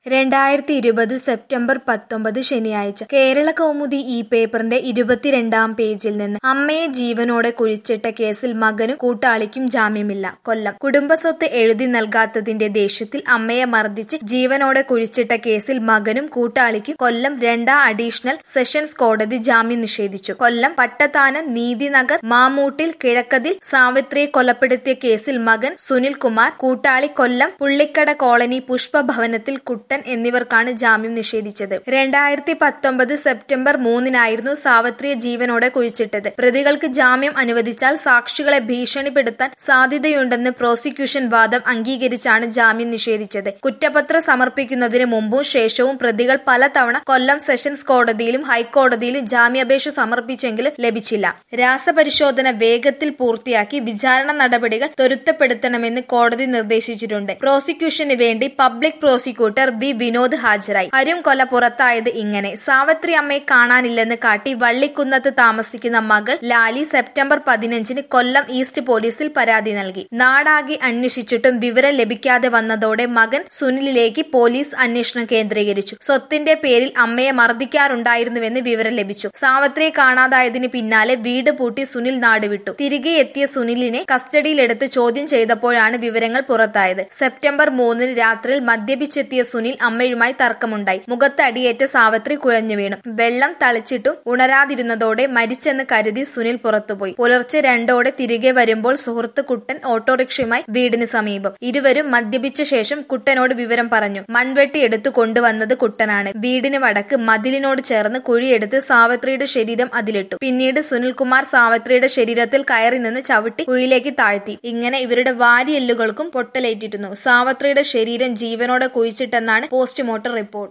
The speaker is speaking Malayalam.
രണ്ടായിരത്തി ഇരുപത് സെപ്റ്റംബർ പത്തൊമ്പത് ശനിയാഴ്ച കേരള കൗമുദി ഈ പേപ്പറിന്റെ ഇരുപത്തിരണ്ടാം പേജിൽ നിന്ന് അമ്മയെ ജീവനോടെ കുഴിച്ചിട്ട കേസിൽ മകനും കൂട്ടാളിക്കും ജാമ്യമില്ല കൊല്ലം കുടുംബസ്വത്ത് എഴുതി നൽകാത്തതിന്റെ ദേഷ്യത്തിൽ അമ്മയെ മർദ്ദിച്ച് ജീവനോടെ കുഴിച്ചിട്ട കേസിൽ മകനും കൂട്ടാളിക്കും കൊല്ലം രണ്ടാം അഡീഷണൽ സെഷൻസ് കോടതി ജാമ്യം നിഷേധിച്ചു കൊല്ലം പട്ടത്താനം നീതിനഗർ മാമൂട്ടിൽ കിഴക്കതിൽ സാവിത്രിയെ കൊലപ്പെടുത്തിയ കേസിൽ മകൻ സുനിൽ കുമാർ കൂട്ടാളി കൊല്ലം പുള്ളിക്കട കോളനി പുഷ്പഭവനത്തിൽ കുട്ടൻ എന്നിവർക്കാണ് ജാമ്യം നിഷേധിച്ചത് രണ്ടായിരത്തി പത്തൊമ്പത് സെപ്റ്റംബർ മൂന്നിനായിരുന്നു സാവിത്രിയെ ജീവനോടെ കുഴിച്ചിട്ടത് പ്രതികൾക്ക് ജാമ്യം അനുവദിച്ചാൽ സാക്ഷികളെ ഭീഷണിപ്പെടുത്താൻ സാധ്യതയുണ്ടെന്ന് പ്രോസിക്യൂഷൻ വാദം അംഗീകരിച്ചാണ് ജാമ്യം നിഷേധിച്ചത് കുറ്റപത്രം സമർപ്പിക്കുന്നതിന് മുമ്പും ശേഷവും പ്രതികൾ പലതവണ കൊല്ലം സെഷൻസ് കോടതിയിലും ഹൈക്കോടതിയിലും ജാമ്യാപേക്ഷ സമർപ്പിച്ചെങ്കിലും ലഭിച്ചില്ല രാസപരിശോധന വേഗത്തിൽ പൂർത്തിയാക്കി വിചാരണ നടപടികൾ ത്വരിതപ്പെടുത്തണമെന്ന് കോടതി നിർദ്ദേശിച്ചിട്ടുണ്ട് പ്രോസിക്യൂഷന് വേണ്ടി പബ്ലിക് പ്രോസിക്യൂട്ടർ വി വിനോദ് ഹാജരായി അരും കൊല പുറത്തായത് ഇങ്ങനെ സാവിത്രി അമ്മയെ കാണാനില്ലെന്ന് കാട്ടി വള്ളിക്കുന്നത്ത് താമസിക്കുന്ന മകൾ ലാലി സെപ്റ്റംബർ പതിനഞ്ചിന് കൊല്ലം ഈസ്റ്റ് പോലീസിൽ പരാതി നൽകി നാടാകെ അന്വേഷിച്ചിട്ടും വിവരം ലഭിക്കാതെ വന്നതോടെ മകൻ സുനിലിലേക്ക് പോലീസ് അന്വേഷണം കേന്ദ്രീകരിച്ചു സ്വത്തിന്റെ പേരിൽ അമ്മയെ മർദ്ദിക്കാറുണ്ടായിരുന്നുവെന്ന് വിവരം ലഭിച്ചു സാവിത്രിയെ കാണാതായതിന് പിന്നാലെ വീട് പൂട്ടി സുനിൽ നാടുവിട്ടു തിരികെ എത്തിയ സുനിലിനെ കസ്റ്റഡിയിലെടുത്ത് ചോദ്യം ചെയ്തപ്പോഴാണ് വിവരങ്ങൾ പുറത്തായത് സെപ്റ്റംബർ മൂന്നിന് രാത്രിയിൽ മദ്യപിച്ചെത്തിയ സുനിൽ അമ്മയുമായി തർക്കമുണ്ടായി മുഖത്ത് അടിയേറ്റ സാവിത്രി കുഴഞ്ഞു വീണു വെള്ളം തളിച്ചിട്ടും ഉണരാതിരുന്നതോടെ മരിച്ചെന്ന് കരുതി സുനിൽ പുറത്തുപോയി പുലർച്ചെ രണ്ടോടെ തിരികെ വരുമ്പോൾ സുഹൃത്ത് കുട്ടൻ ഓട്ടോറിക്ഷയുമായി വീടിന് സമീപം ഇരുവരും മദ്യപിച്ച ശേഷം കുട്ടനോട് വിവരം പറഞ്ഞു മൺവെട്ടി എടുത്തു കൊണ്ടുവന്നത് കുട്ടനാണ് വീടിന് വടക്ക് മതിലിനോട് ചേർന്ന് കുഴിയെടുത്ത് സാവിത്രിയുടെ ശരീരം അതിലിട്ടു പിന്നീട് സുനിൽകുമാർ സാവിത്രിയുടെ ശരീരത്തിൽ കയറി നിന്ന് ചവിട്ടി കുഴിയിലേക്ക് താഴ്ത്തി ഇങ്ങനെ ഇവരുടെ വാരിയെല്ലുകൾക്കും പൊട്ടലേറ്റിരുന്നു സാവിത്രിയുടെ ശരീരം ജീവനോടെ കുഴിച്ചിട്ടെന്നാണ് പോസ്റ്റ്മോർട്ടം റിപ്പോർട്ട്